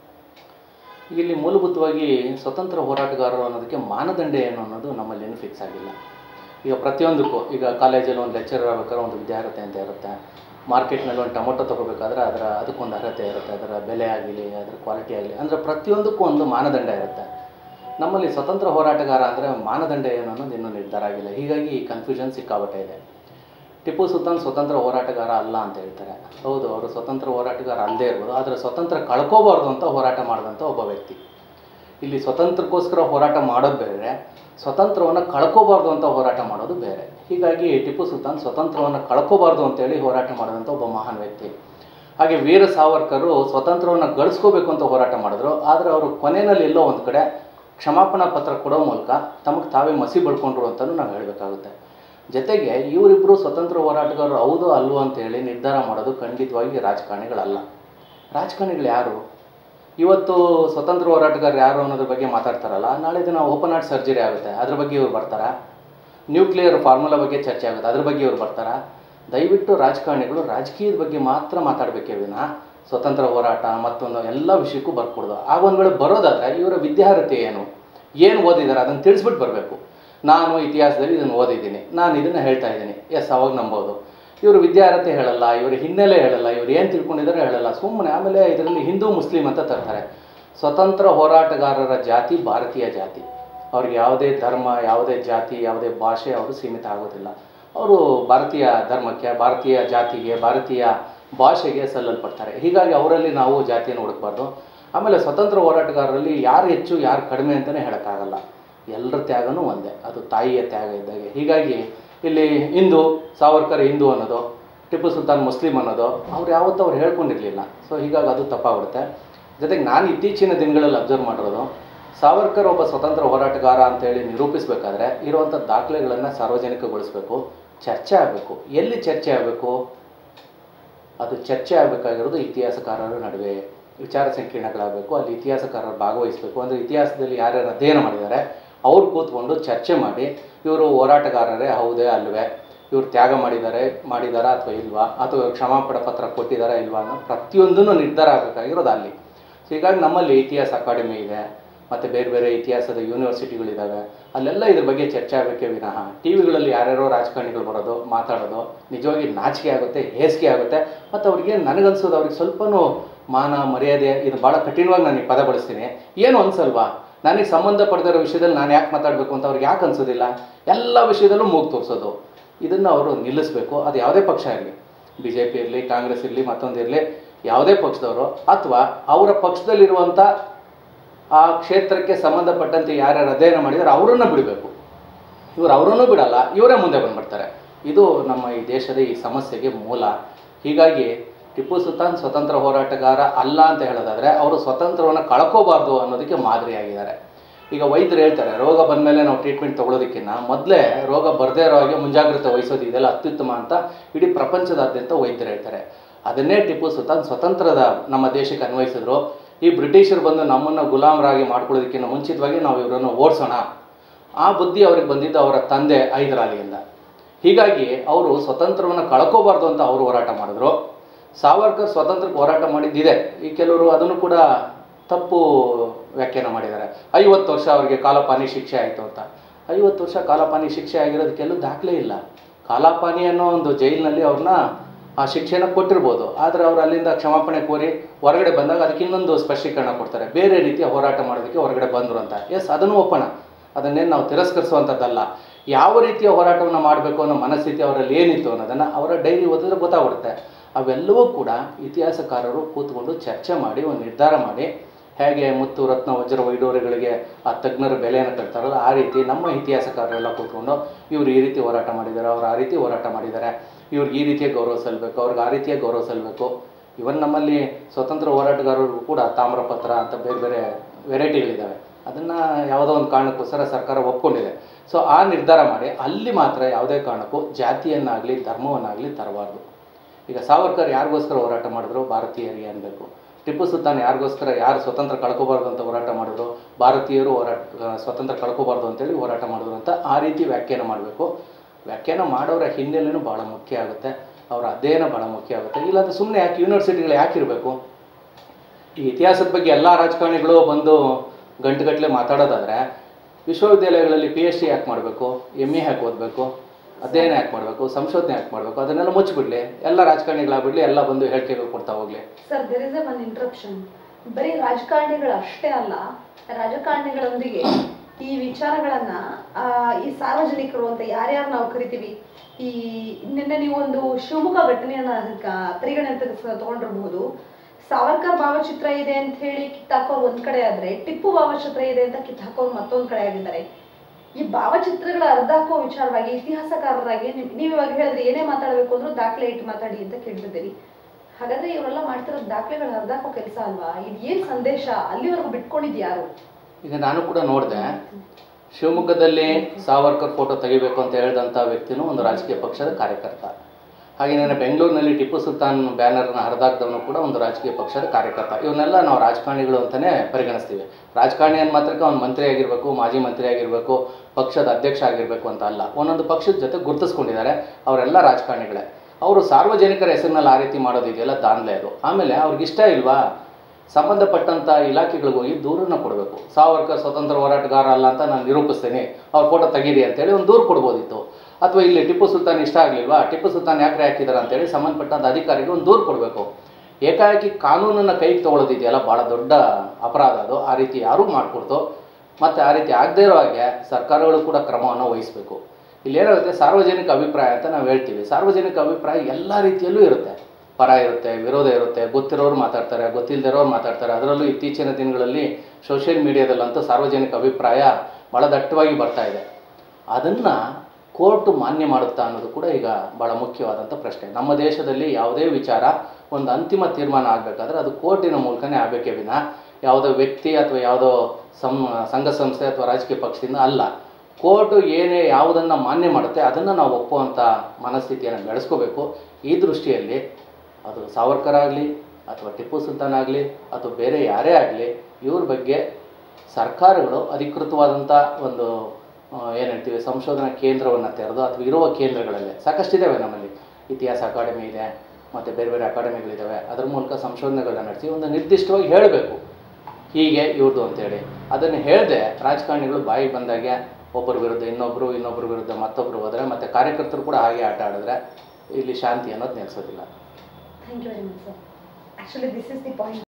ಇಲ್ಲಿ ಮೂಲಭೂತವಾಗಿ ಸ್ವತಂತ್ರ ಹೋರಾಟಗಾರರು ಅನ್ನೋದಕ್ಕೆ ಮಾನದಂಡ ಏನು ಅನ್ನೋದು ನಮ್ಮಲ್ಲಿ ಏನು ಫಿಕ್ಸ್ ಆಗಿಲ್ಲ ಈಗ ಪ್ರತಿಯೊಂದಕ್ಕೂ ಈಗ ಕಾಲೇಜಲ್ಲಿ ಒಂದು ಲೆಕ್ಚರರ್ ಆಗ್ಬೇಕಾದ್ರೆ ಒಂದು ವಿದ್ಯಾರ್ಹತೆ ಅಂತ ಇರುತ್ತೆ ಮಾರ್ಕೆಟ್ನಲ್ಲಿ ಒಂದು ಟೊಮೊಟೊ ತೊಗೋಬೇಕಾದ್ರೆ ಅದರ ಅದಕ್ಕೊಂದು ಅರ್ಹತೆ ಇರುತ್ತೆ ಅದರ ಬೆಲೆ ಆಗಲಿ ಅದರ ಕ್ವಾಲಿಟಿ ಆಗಲಿ ಅಂದರೆ ಪ್ರತಿಯೊಂದಕ್ಕೂ ಒಂದು ಮಾನದಂಡ ಇರುತ್ತೆ ನಮ್ಮಲ್ಲಿ ಸ್ವತಂತ್ರ ಹೋರಾಟಗಾರ ಅಂದರೆ ಮಾನದಂಡ ಏನು ಅನ್ನೋದು ಇನ್ನೂ ನಿರ್ಧಾರ ಆಗಿಲ್ಲ ಹೀಗಾಗಿ ಈ ಕನ್ಫ್ಯೂಷನ್ ಸಿಕ್ಕಾಬಟ್ಟೆ ಇದೆ ಟಿಪ್ಪು ಸುಲ್ತಾನ್ ಸ್ವತಂತ್ರ ಹೋರಾಟಗಾರ ಅಲ್ಲ ಅಂತ ಹೇಳ್ತಾರೆ ಹೌದು ಅವರು ಸ್ವತಂತ್ರ ಹೋರಾಟಗಾರ ಅಲ್ಲದೆ ಇರ್ಬೋದು ಆದರೆ ಸ್ವತಂತ್ರ ಕಳ್ಕೋಬಾರ್ದು ಅಂತ ಹೋರಾಟ ಮಾಡಿದಂಥ ಒಬ್ಬ ವ್ಯಕ್ತಿ ಇಲ್ಲಿ ಸ್ವತಂತ್ರಕ್ಕೋಸ್ಕರ ಹೋರಾಟ ಮಾಡೋದು ಬೇರೆ ಸ್ವತಂತ್ರವನ್ನು ಕಳ್ಕೋಬಾರ್ದು ಅಂತ ಹೋರಾಟ ಮಾಡೋದು ಬೇರೆ ಹೀಗಾಗಿ ಟಿಪ್ಪು ಸುಲ್ತಾನ್ ಸ್ವತಂತ್ರವನ್ನು ಕಳ್ಕೋಬಾರ್ದು ಅಂತೇಳಿ ಹೋರಾಟ ಮಾಡಿದಂಥ ಒಬ್ಬ ಮಹಾನ್ ವ್ಯಕ್ತಿ ಹಾಗೆ ವೀರ ಸಾವರ್ಕರು ಸ್ವತಂತ್ರವನ್ನು ಗಳಿಸ್ಕೋಬೇಕು ಅಂತ ಹೋರಾಟ ಮಾಡಿದ್ರು ಆದರೆ ಅವರು ಕೊನೆಯಲ್ಲಿ ಎಲ್ಲೋ ಒಂದು ಕಡೆ ಕ್ಷಮಾಪಣಾ ಪತ್ರ ಕೊಡೋ ಮೂಲಕ ತಮಗೆ ತಾವೇ ಮಸಿ ಬಳ್ಕೊಂಡ್ರು ಅಂತಲೂ ನಾವು ಹೇಳಬೇಕಾಗುತ್ತೆ ಜೊತೆಗೆ ಇವರಿಬ್ಬರು ಸ್ವತಂತ್ರ ಹೋರಾಟಗಾರರು ಹೌದು ಅಲ್ವೋ ಅಂತೇಳಿ ನಿರ್ಧಾರ ಮಾಡೋದು ಖಂಡಿತವಾಗಿ ರಾಜಕಾರಣಿಗಳಲ್ಲ ರಾಜಕಾರಣಿಗಳು ಯಾರು ಇವತ್ತು ಸ್ವತಂತ್ರ ಹೋರಾಟಗಾರರು ಯಾರು ಅನ್ನೋದ್ರ ಬಗ್ಗೆ ಮಾತಾಡ್ತಾರಲ್ಲ ನಾಳೆ ದಿನ ಓಪನ್ ಹಾರ್ಟ್ ಸರ್ಜರಿ ಆಗುತ್ತೆ ಅದ್ರ ಬಗ್ಗೆ ಇವ್ರು ಬರ್ತಾರಾ ನ್ಯೂಕ್ಲಿಯರ್ ಫಾರ್ಮುಲಾ ಬಗ್ಗೆ ಚರ್ಚೆ ಆಗುತ್ತೆ ಅದ್ರ ಬಗ್ಗೆ ಇವ್ರು ಬರ್ತಾರಾ ದಯವಿಟ್ಟು ರಾಜಕಾರಣಿಗಳು ರಾಜಕೀಯದ ಬಗ್ಗೆ ಮಾತ್ರ ಮಾತಾಡಬೇಕೇ ವಿನಃ ಸ್ವತಂತ್ರ ಹೋರಾಟ ಮತ್ತೊಂದು ಎಲ್ಲ ವಿಷಯಕ್ಕೂ ಬರ್ಕೊಡ್ದು ಆಗ ಒಂದು ವೇಳೆ ಬರೋದಾದ್ರೆ ಇವರ ವಿದ್ಯಾರ್ಹತೆ ಏನು ಏನು ಓದಿದ್ದಾರೆ ಅದನ್ನು ತಿಳಿಸ್ಬಿಟ್ಟು ಬರಬೇಕು ನಾನು ಇತಿಹಾಸದಲ್ಲಿ ಇದನ್ನು ಓದಿದ್ದೀನಿ ನಾನು ಇದನ್ನು ಹೇಳ್ತಾ ಇದ್ದೀನಿ ಎಸ್ ಅವಾಗ ನಂಬೋದು ಇವರು ವಿದ್ಯಾರ್ಹತೆ ಹೇಳಲ್ಲ ಇವರು ಹಿನ್ನೆಲೆ ಹೇಳಲ್ಲ ಇವ್ರು ಏನು ತಿಳ್ಕೊಂಡಿದ್ದಾರೆ ಹೇಳಲ್ಲ ಸುಮ್ಮನೆ ಆಮೇಲೆ ಇದರಲ್ಲಿ ಹಿಂದೂ ಮುಸ್ಲಿಂ ಅಂತ ತರ್ತಾರೆ ಸ್ವತಂತ್ರ ಹೋರಾಟಗಾರರ ಜಾತಿ ಭಾರತೀಯ ಜಾತಿ ಅವ್ರಿಗೆ ಯಾವುದೇ ಧರ್ಮ ಯಾವುದೇ ಜಾತಿ ಯಾವುದೇ ಭಾಷೆ ಅವರು ಸೀಮಿತ ಆಗೋದಿಲ್ಲ ಅವರು ಭಾರತೀಯ ಧರ್ಮಕ್ಕೆ ಭಾರತೀಯ ಜಾತಿಗೆ ಭಾರತೀಯ ಭಾಷೆಗೆ ಸಲ್ಲಲ್ಪಡ್ತಾರೆ ಹೀಗಾಗಿ ಅವರಲ್ಲಿ ನಾವು ಜಾತಿಯನ್ನು ಹುಡುಕ್ಬಾರ್ದು ಆಮೇಲೆ ಸ್ವತಂತ್ರ ಹೋರಾಟಗಾರರಲ್ಲಿ ಯಾರು ಹೆಚ್ಚು ಯಾರು ಕಡಿಮೆ ಅಂತಲೇ ಹೇಳೋಕ್ಕಾಗಲ್ಲ ಎಲ್ಲರ ತ್ಯಾಗನೂ ಒಂದೇ ಅದು ತಾಯಿಯ ತ್ಯಾಗ ಇದ್ದಾಗೆ ಹೀಗಾಗಿ ಇಲ್ಲಿ ಹಿಂದೂ ಸಾವರ್ಕರ್ ಹಿಂದೂ ಅನ್ನೋದು ಟಿಪ್ಪು ಸುಲ್ತಾನ್ ಮುಸ್ಲಿಂ ಅನ್ನೋದು ಅವ್ರು ಯಾವತ್ತೂ ಅವ್ರು ಹೇಳ್ಕೊಂಡಿರಲಿಲ್ಲ ಸೊ ಹೀಗಾಗಿ ಅದು ತಪ್ಪಾಗ್ಬಿಡುತ್ತೆ ಜೊತೆಗೆ ನಾನು ಇತ್ತೀಚಿನ ದಿನಗಳಲ್ಲಿ ಅಬ್ಸರ್ವ್ ಮಾಡಿರೋದು ಸಾವರ್ಕರ್ ಒಬ್ಬ ಸ್ವತಂತ್ರ ಹೋರಾಟಗಾರ ಅಂತೇಳಿ ನಿರೂಪಿಸಬೇಕಾದ್ರೆ ಇರುವಂಥ ದಾಖಲೆಗಳನ್ನು ಸಾರ್ವಜನಿಕಗೊಳಿಸಬೇಕು ಚರ್ಚೆ ಆಗಬೇಕು ಎಲ್ಲಿ ಚರ್ಚೆ ಆಗಬೇಕು ಅದು ಚರ್ಚೆ ಆಗಬೇಕಾಗಿರೋದು ಇತಿಹಾಸಕಾರರ ನಡುವೆ ವಿಚಾರ ಸಂಕಿರಣಗಳಾಗಬೇಕು ಅಲ್ಲಿ ಇತಿಹಾಸಕಾರರು ಭಾಗವಹಿಸಬೇಕು ಅಂದರೆ ಇತಿಹಾಸದಲ್ಲಿ ಯಾರ್ಯಾರು ಅಧ್ಯಯನ ಮಾಡಿದ್ದಾರೆ ಅವ್ರು ಕೂತ್ಕೊಂಡು ಚರ್ಚೆ ಮಾಡಿ ಇವರು ಹೋರಾಟಗಾರರೇ ಹೌದೇ ಅಲ್ವೇ ಇವರು ತ್ಯಾಗ ಮಾಡಿದ್ದಾರೆ ಮಾಡಿದಾರಾ ಅಥವಾ ಇಲ್ವಾ ಅಥವಾ ಇವ್ರು ಕ್ಷಮಾಪಣ ಪತ್ರ ಕೊಟ್ಟಿದ್ದಾರಾ ಇಲ್ವಾ ಅನ್ನೋ ಪ್ರತಿಯೊಂದನ್ನು ನಿರ್ಧಾರ ಆಗಬೇಕಾಗಿರೋದು ಅಲ್ಲಿ ಸೊ ಹೀಗಾಗಿ ನಮ್ಮಲ್ಲಿ ಇತಿಹಾಸ ಅಕಾಡೆಮಿ ಇದೆ ಮತ್ತು ಬೇರೆ ಬೇರೆ ಇತಿಹಾಸದ ಯೂನಿವರ್ಸಿಟಿಗಳಿದ್ದಾವೆ ಅಲ್ಲೆಲ್ಲ ಇದ್ರ ಬಗ್ಗೆ ಚರ್ಚೆ ಆಗಬೇಕೇ ವಿನಃ ಟಿ ವಿಗಳಲ್ಲಿ ಯಾರ್ಯಾರೋ ರಾಜಕಾರಣಿಗಳು ಬರೋದು ಮಾತಾಡೋದು ನಿಜವಾಗಿ ನಾಚಿಕೆ ಆಗುತ್ತೆ ಹೇಸಿಗೆ ಆಗುತ್ತೆ ಮತ್ತು ಅವ್ರಿಗೆ ನನಗನ್ಸೋದು ಅವ್ರಿಗೆ ಸ್ವಲ್ಪನೂ ಮಾನ ಮರ್ಯಾದೆ ಇದು ಭಾಳ ಕಠಿಣವಾಗಿ ನಾನು ಈ ಪದ ಬಳಸ್ತೀನಿ ಏನು ಅನ್ಸಲ್ವಾ ನನಗೆ ಸಂಬಂಧಪಡ್ದಿರೋ ವಿಷಯದಲ್ಲಿ ನಾನು ಯಾಕೆ ಮಾತಾಡಬೇಕು ಅಂತ ಅವ್ರಿಗೆ ಯಾಕೆ ಅನ್ಸೋದಿಲ್ಲ ಎಲ್ಲ ವಿಷಯದಲ್ಲೂ ಮೂಗು ತೋರಿಸೋದು ಇದನ್ನು ಅವರು ನಿಲ್ಲಿಸಬೇಕು ಅದು ಯಾವುದೇ ಪಕ್ಷ ಇರಲಿ ಬಿ ಜೆ ಪಿ ಇರಲಿ ಕಾಂಗ್ರೆಸ್ ಇರಲಿ ಮತ್ತೊಂದಿರಲಿ ಯಾವುದೇ ಪಕ್ಷದವರು ಅಥವಾ ಅವರ ಪಕ್ಷದಲ್ಲಿರುವಂಥ ಆ ಕ್ಷೇತ್ರಕ್ಕೆ ಸಂಬಂಧಪಟ್ಟಂತೆ ಯಾರ್ಯಾರು ಅಧ್ಯಯನ ಮಾಡಿದರೆ ಅವರನ್ನು ಬಿಡಬೇಕು ಇವರು ಅವರನ್ನು ಬಿಡಲ್ಲ ಇವರೇ ಮುಂದೆ ಬಂದ್ಬಿಡ್ತಾರೆ ಇದು ನಮ್ಮ ಈ ದೇಶದ ಈ ಸಮಸ್ಯೆಗೆ ಮೂಲ ಹೀಗಾಗಿ ಟಿಪ್ಪು ಸುಲ್ತಾನ್ ಸ್ವತಂತ್ರ ಹೋರಾಟಗಾರ ಅಲ್ಲ ಅಂತ ಹೇಳೋದಾದರೆ ಅವರು ಸ್ವತಂತ್ರವನ್ನು ಕಳ್ಕೋಬಾರ್ದು ಅನ್ನೋದಕ್ಕೆ ಮಾದರಿಯಾಗಿದ್ದಾರೆ ಈಗ ವೈದ್ಯರು ಹೇಳ್ತಾರೆ ರೋಗ ಬಂದಮೇಲೆ ನಾವು ಟ್ರೀಟ್ಮೆಂಟ್ ತೊಗೊಳೋದಕ್ಕಿಂತ ಮೊದಲೇ ರೋಗ ಬರದೇ ಇರೋ ಹಾಗೆ ಮುಂಜಾಗ್ರತೆ ವಹಿಸೋದು ಇದೆಲ್ಲ ಅತ್ಯುತ್ತಮ ಅಂತ ಇಡೀ ಪ್ರಪಂಚದಾದ್ಯಂತ ವೈದ್ಯರು ಹೇಳ್ತಾರೆ ಅದನ್ನೇ ಟಿಪ್ಪು ಸುಲ್ತಾನ್ ಸ್ವತಂತ್ರದ ನಮ್ಮ ದೇಶಕ್ಕೆ ಅನ್ವಯಿಸಿದ್ರು ಈ ಬ್ರಿಟಿಷರು ಬಂದು ನಮ್ಮನ್ನು ಗುಲಾಮರಾಗಿ ಮಾಡ್ಕೊಳ್ಳೋದಕ್ಕಿಂತ ಮುಂಚಿತವಾಗಿ ನಾವು ಇವರನ್ನು ಓಡಿಸೋಣ ಆ ಬುದ್ಧಿ ಅವ್ರಿಗೆ ಬಂದಿದ್ದು ಅವರ ತಂದೆ ಹೈದರಾಲಿಯಿಂದ ಹೀಗಾಗಿ ಅವರು ಸ್ವತಂತ್ರವನ್ನು ಕಳ್ಕೋಬಾರ್ದು ಅಂತ ಅವರು ಹೋರಾಟ ಮಾಡಿದ್ರು ಸಾವರ್ಕರ್ ಸ್ವತಂತ್ರಕ್ಕೆ ಹೋರಾಟ ಮಾಡಿದ್ದಿದೆ ಈ ಕೆಲವರು ಅದನ್ನು ಕೂಡ ತಪ್ಪು ವ್ಯಾಖ್ಯಾನ ಮಾಡಿದ್ದಾರೆ ಐವತ್ತು ವರ್ಷ ಅವರಿಗೆ ಕಾಲಪಾನಿ ಶಿಕ್ಷೆ ಆಯಿತು ಅಂತ ಐವತ್ತು ವರ್ಷ ಕಾಲಪಾನಿ ಶಿಕ್ಷೆ ಆಗಿರೋದಕ್ಕೆಲ್ಲೂ ದಾಖಲೆ ಇಲ್ಲ ಕಾಲಾಪಾನಿ ಅನ್ನೋ ಒಂದು ಜೈಲಿನಲ್ಲಿ ಅವ್ರನ್ನ ಆ ಶಿಕ್ಷೆನ ಕೊಟ್ಟಿರ್ಬೋದು ಆದರೆ ಅವ್ರು ಅಲ್ಲಿಂದ ಕ್ಷಮಾಪಣೆ ಕೋರಿ ಹೊರಗಡೆ ಬಂದಾಗ ಅದಕ್ಕೆ ಇನ್ನೊಂದು ಸ್ಪಷ್ಟೀಕರಣ ಕೊಡ್ತಾರೆ ಬೇರೆ ರೀತಿಯ ಹೋರಾಟ ಮಾಡೋದಕ್ಕೆ ಹೊರಗಡೆ ಬಂದರು ಅಂತ ಎಸ್ ಅದನ್ನು ಒಪ್ಪೋಣ ಅದನ್ನೇನು ನಾವು ತಿರಸ್ಕರಿಸುವಂಥದ್ದಲ್ಲ ಯಾವ ರೀತಿಯ ಹೋರಾಟವನ್ನು ಮಾಡಬೇಕು ಅನ್ನೋ ಮನಸ್ಥಿತಿ ಅವರಲ್ಲಿ ಏನಿತ್ತು ಅನ್ನೋದನ್ನು ಅವರ ಡೈರಿ ಓದಿದ್ರೆ ಗೊತ್ತಾಗ್ಬಿಡುತ್ತೆ ಅವೆಲ್ಲವೂ ಕೂಡ ಇತಿಹಾಸಕಾರರು ಕೂತ್ಕೊಂಡು ಚರ್ಚೆ ಮಾಡಿ ಒಂದು ನಿರ್ಧಾರ ಮಾಡಿ ಹೇಗೆ ಮುತ್ತು ರತ್ನ ವಜ್ರ ವೈಡೂರ್ಯಗಳಿಗೆ ಆ ತಜ್ಞರ ಬೆಲೆಯನ್ನು ಕಟ್ತಾರಲ್ಲ ಆ ರೀತಿ ನಮ್ಮ ಇತಿಹಾಸಕಾರರೆಲ್ಲ ಕೂತ್ಕೊಂಡು ಇವ್ರು ಈ ರೀತಿ ಹೋರಾಟ ಮಾಡಿದ್ದಾರೆ ಅವ್ರು ಆ ರೀತಿ ಹೋರಾಟ ಮಾಡಿದ್ದಾರೆ ಇವ್ರಿಗೆ ಈ ರೀತಿಯ ಗೌರವ ಸಲ್ಲಬೇಕು ಅವ್ರಿಗೆ ಆ ರೀತಿಯ ಗೌರವ ಸಲ್ಲಬೇಕು ಇವನ್ ನಮ್ಮಲ್ಲಿ ಸ್ವತಂತ್ರ ಹೋರಾಟಗಾರರಿಗೂ ಕೂಡ ತಾಮ್ರಪತ್ರ ಅಂತ ಬೇರೆ ಬೇರೆ ವೆರೈಟಿಗಳಿದ್ದಾವೆ ಅದನ್ನು ಯಾವುದೋ ಒಂದು ಕಾರಣಕ್ಕೋಸ್ಕರ ಸರ್ಕಾರ ಒಪ್ಕೊಂಡಿದೆ ಸೊ ಆ ನಿರ್ಧಾರ ಮಾಡಿ ಅಲ್ಲಿ ಮಾತ್ರ ಯಾವುದೇ ಕಾರಣಕ್ಕೂ ಜಾತಿಯನ್ನಾಗಲಿ ಧರ್ಮವನ್ನಾಗಲಿ ತರಬಾರ್ದು ಈಗ ಸಾವರ್ಕರ್ ಯಾರಿಗೋಸ್ಕರ ಹೋರಾಟ ಮಾಡಿದ್ರು ಭಾರತೀಯರಿಗೆ ಅನ್ಬೇಕು ಟಿಪ್ಪು ಸುಲ್ತಾನ್ ಯಾರಿಗೋಸ್ಕರ ಯಾರು ಸ್ವತಂತ್ರ ಕಳ್ಕೊಬಾರ್ದು ಅಂತ ಹೋರಾಟ ಮಾಡಿದ್ರು ಭಾರತೀಯರು ಹೋರಾಟ ಆ, ಸ್ವತಂತ್ರ ಕಳ್ಕೊಬಾರ್ದು ಅಂತೇಳಿ ಹೋರಾಟ ಮಾಡಿದ್ರು ಅಂತ ಆ ರೀತಿ ವ್ಯಾಖ್ಯಾನ ಮಾಡಬೇಕು ವ್ಯಾಖ್ಯಾನ ಮಾಡೋರ ಹಿನ್ನೆಲೆನೂ ಭಾಳ ಮುಖ್ಯ ಆಗುತ್ತೆ ಅವರ ಅಧ್ಯಯನ ಭಾಳ ಮುಖ್ಯ ಆಗುತ್ತೆ ಇಲ್ಲಾಂದ್ರೆ ಸುಮ್ಮನೆ ಯಾಕೆ ಯೂನಿವರ್ಸಿಟಿಗಳು ಯಾಕೆ ಇರಬೇಕು ಈ ಇತಿಹಾಸದ ಬಗ್ಗೆ ಎಲ್ಲ ರಾಜಕಾರಣಿಗಳು ಬಂದು ಗಂಟುಗಟ್ಟಲೆ ಮಾತಾಡೋದಾದರೆ ವಿಶ್ವವಿದ್ಯಾಲಯಗಳಲ್ಲಿ ಪಿ ಎಚ್ ಡಿ ಯಾಕೆ ಮಾಡಬೇಕು ಎಮ್ ಎ ಯಾಕೆ ಓದಬೇಕು ಅಧ್ಯಯನ ಯಾಕೆ ಮಾಡಬೇಕು ಸಂಶೋಧನೆ ಯಾಕೆ ಮಾಡಬೇಕು ಅದನ್ನೆಲ್ಲ ಮುಚ್ಚಿಬಿಡ್ಲಿ ಎಲ್ಲ ರಾಜಕಾರಣಿಗಳಾಗ್ಬಿಡ್ಲಿ ಎಲ್ಲ ಬಂದು ಹೇಳಿಕೆಗಳು ಕೊಡ್ತಾ ಹೋಗ್ಲಿ sir there is a one interruption ಬರೀ ರಾಜಕಾರಣಿಗಳು ಅಷ್ಟೇ ಅಲ್ಲ ರಾಜಕಾರಣಿಗಳೊಂದಿಗೆ ಈ ವಿಚಾರಗಳನ್ನ ಆ, ಈ ಸಾರ್ವಜನಿಕರು ಅಂತ ಯಾರ್ಯಾರು ನಾವು ಕರಿತೀವಿ ಈ ನಿನ್ನೆ ನೀವು ಒಂದು ಶಿವಮೊಗ್ಗ ಘಟನೆಯನ್ನ ಕ- ಪರಿಗಣನೆ ತೆಗೆಸ್- ತಗೊಂಡಿರ್ಬಹುದು ಸಾವರ್ಕರ್ ಭಾವಚಿತ್ರ ಇದೆ ಅಂತ ಹೇಳಿ ಕಿತ್ತಾಕೋರು ಒಂದ್ ಕಡೆ ಆದ್ರೆ ಟಿಪ್ಪು ಭಾವಚಿತ್ರ ಇದೆ ಅಂತ ಕಿತ್ತಾಕೋರು ಮತ್ತೊಂದ್ ಕಡೆ ಆಗಿದ್ದಾರೆ ಈ ಭಾವಚಿತ್ರಗಳ ಅರ್ಧಾಕೋ ವಿಚಾರವಾಗಿ ಇತಿಹಾಸಕಾರರಾಗಿ ನಿಮ್- ನೀವು ಇವಾಗ ಹೇಳಿದ್ರೆ ಏನೇ ಮಾತಾಡಬೇಕು ಅಂದ್ರೂ ದಾಖಲೆ ಇಟ್ಟು ಮಾತಾಡಿ ಅಂತ ಕೇಳ್ತಿದ್ದೀರಿ ಹಾಗಾದ್ರೆ ಇವರೆಲ್ಲ ಮಾಡ್ತಿರೋದು ದಾಖಲೆಗಳ ಅರ್ಧಾಕೋ ಕೆಲಸ ಅಲ್ವಾ ಇದು ಏನ್ ಸಂದೇಶ ಅಲ್ಲಿವರೆಗೂ ಬಿಟ್ಕೊಂಡಿದ್ ಯಾರು ಈಗ ನಾನು ಕೂಡ ನೋಡಿದೆ ಶಿವಮೊಗ್ಗದಲ್ಲಿ ಸಾವರ್ಕರ್ ಫೋಟೋ ತೆಗಿಬೇಕು ಅಂತ ಹೇಳಿದಂಥ ವ್ಯಕ್ತಿನೂ ಒಂದು ರಾಜಕೀಯ ಪಕ್ಷದ ಕಾರ್ಯಕರ್ತ ಹಾಗೆ ನಾನು ಬೆಂಗಳೂರಿನಲ್ಲಿ ಟಿಪ್ಪು ಸುಲ್ತಾನ್ ಬ್ಯಾನರ್ನ ಹರಿದಾಕ್ದವನು ಕೂಡ ಒಂದು ರಾಜಕೀಯ ಪಕ್ಷದ ಕಾರ್ಯಕರ್ತ ಇವನ್ನೆಲ್ಲ ನಾವು ರಾಜಕಾರಣಿಗಳು ಅಂತಲೇ ಪರಿಗಣಿಸ್ತೀವಿ ರಾಜಕಾರಣಿ ಅಂದ ಮಾತ್ರಕ್ಕೆ ಅವ್ನು ಮಂತ್ರಿ ಆಗಿರಬೇಕು ಮಾಜಿ ಮಂತ್ರಿ ಆಗಿರಬೇಕು ಪಕ್ಷದ ಅಧ್ಯಕ್ಷ ಆಗಿರಬೇಕು ಅಂತ ಅಲ್ಲ ಒಂದೊಂದು ಪಕ್ಷದ ಜೊತೆ ಗುರುತಿಸ್ಕೊಂಡಿದ್ದಾರೆ ಅವರೆಲ್ಲ ರಾಜಕಾರಣಿಗಳೇ ಅವರು ಸಾರ್ವಜನಿಕರ ಹೆಸರಿನಲ್ಲಿ ಆ ರೀತಿ ಮಾಡೋದಿದೆಯಲ್ಲ ದಾನ್ಲೆ ಅದು ಆಮೇಲೆ ಅವ್ರಿಗೆ ಇಷ್ಟ ಇಲ್ವಾ ಸಂಬಂಧಪಟ್ಟಂಥ ಇಲಾಖೆಗಳಿಗೆ ಹೋಗಿ ದೂರನ್ನ ಕೊಡಬೇಕು ಸಾವರ್ಕರ್ ಸ್ವತಂತ್ರ ಹೋರಾಟಗಾರ ಅಲ್ಲ ಅಂತ ನಾನು ನಿರೂಪಿಸ್ತೇನೆ ಅವ್ರ ಫೋಟೋ ತೆಗೀರಿ ಅಂತೇಳಿ ಒಂದು ದೂರು ಕೊಡ್ಬೋದಿತ್ತು ಅಥವಾ ಇಲ್ಲಿ ಟಿಪ್ಪು ಸುಲ್ತಾನ್ ಇಷ್ಟ ಆಗಲಿಲ್ವಾ ಟಿಪ್ಪು ಸುಲ್ತಾನ್ ಯಾಕೆ ಹಾಕಿದ್ದಾರೆ ಅಂತೇಳಿ ಸಂಬಂಧಪಟ್ಟಂಥ ಅಧಿಕಾರಿಗೆ ಒಂದು ದೂರು ಕೊಡಬೇಕು ಏಕಾಏಕಿ ಕಾನೂನನ್ನು ಕೈಗೆ ತೊಗೊಳೋದಿದೆಯಲ್ಲ ಭಾಳ ದೊಡ್ಡ ಅಪರಾಧ ಅದು ಆ ರೀತಿ ಯಾರೂ ಮಾಡಿಕೊಡ್ತು ಮತ್ತು ಆ ರೀತಿ ಆಗದೇ ಇರೋ ಹಾಗೆ ಸರ್ಕಾರಗಳು ಕೂಡ ಕ್ರಮವನ್ನು ವಹಿಸಬೇಕು ಇಲ್ಲಿ ಏನಾಗುತ್ತೆ ಸಾರ್ವಜನಿಕ ಅಭಿಪ್ರಾಯ ಅಂತ ನಾವು ಹೇಳ್ತೀವಿ ಸಾರ್ವಜನಿಕ ಅಭಿಪ್ರಾಯ ಎಲ್ಲ ರೀತಿಯಲ್ಲೂ ಇರುತ್ತೆ ಪರ ಇರುತ್ತೆ ವಿರೋಧ ಇರುತ್ತೆ ಗೊತ್ತಿರೋರು ಮಾತಾಡ್ತಾರೆ ಗೊತ್ತಿಲ್ಲದಿರೋರು ಮಾತಾಡ್ತಾರೆ ಅದರಲ್ಲೂ ಇತ್ತೀಚಿನ ದಿನಗಳಲ್ಲಿ ಸೋಷಿಯಲ್ ಮೀಡಿಯಾದಲ್ಲಂತೂ ಸಾರ್ವಜನಿಕ ಅಭಿಪ್ರಾಯ ಭಾಳ ದಟ್ಟವಾಗಿ ಬರ್ತಾ ಇದೆ ಅದನ್ನು ಕೋರ್ಟ್ ಮಾನ್ಯ ಮಾಡುತ್ತಾ ಅನ್ನೋದು ಕೂಡ ಈಗ ಭಾಳ ಮುಖ್ಯವಾದಂಥ ಪ್ರಶ್ನೆ ನಮ್ಮ ದೇಶದಲ್ಲಿ ಯಾವುದೇ ವಿಚಾರ ಒಂದು ಅಂತಿಮ ತೀರ್ಮಾನ ಆಗಬೇಕಾದ್ರೆ ಅದು ಕೋರ್ಟಿನ ಮೂಲಕನೇ ಆಗಬೇಕೇ ವಿನ ಯಾವುದೋ ವ್ಯಕ್ತಿ ಅಥವಾ ಯಾವುದೋ ಸಂ ಸಂಘ ಸಂಸ್ಥೆ ಅಥವಾ ರಾಜಕೀಯ ಪಕ್ಷದಿಂದ ಅಲ್ಲ ಕೋರ್ಟು ಏನೇ ಯಾವುದನ್ನು ಮಾನ್ಯ ಮಾಡುತ್ತೆ ಅದನ್ನು ನಾವು ಒಪ್ಪುವಂಥ ಮನಸ್ಥಿತಿಯನ್ನು ಬೆಳೆಸ್ಕೋಬೇಕು ಈ ದೃಷ್ಟಿಯಲ್ಲಿ ಅದು ಸಾವರ್ಕರ್ ಆಗಲಿ ಅಥವಾ ಟಿಪ್ಪು ಸುಲ್ತಾನ್ ಆಗಲಿ ಅಥವಾ ಬೇರೆ ಯಾರೇ ಆಗಲಿ ಇವ್ರ ಬಗ್ಗೆ ಸರ್ಕಾರಗಳು ಅಧಿಕೃತವಾದಂಥ ಒಂದು ಏನು ಹೇಳ್ತೀವಿ ಸಂಶೋಧನಾ ಕೇಂದ್ರವನ್ನು ತೆರೆದು ಅಥವಾ ಇರುವ ಕೇಂದ್ರಗಳಲ್ಲೇ ಸಾಕಷ್ಟಿದ್ದಾವೆ ನಮ್ಮಲ್ಲಿ ಇತಿಹಾಸ ಅಕಾಡೆಮಿ ಇದೆ ಮತ್ತು ಬೇರೆ ಬೇರೆ ಅಕಾಡೆಮಿಗಳಿದ್ದಾವೆ ಅದರ ಮೂಲಕ ಸಂಶೋಧನೆಗಳನ್ನ ನಡೆಸಿ ಒಂದು ನಿರ್ದಿಷ್ಟವಾಗಿ ಹೇಳಬೇಕು ಹೀಗೆ ಇವ್ರದ್ದು ಅಂತೇಳಿ ಅದನ್ನು ಹೇಳದೆ ರಾಜಕಾರಣಿಗಳು ಬಾಯಿಗೆ ಬಂದಾಗೆ ಒಬ್ಬರ ವಿರುದ್ಧ ಇನ್ನೊಬ್ಬರು ಇನ್ನೊಬ್ಬರ ವಿರುದ್ಧ ಮತ್ತೊಬ್ಬರು ಹೋದರೆ ಮತ್ತು ಕಾರ್ಯಕರ್ತರು ಕೂಡ ಹಾಗೆ ಆಟ ಆಡಿದ್ರೆ ಇಲ್ಲಿ ಶಾಂತಿ ಅನ್ನೋದು ನೆಲೆಸೋದಿಲ್ಲ thank you very much sir actually this is the point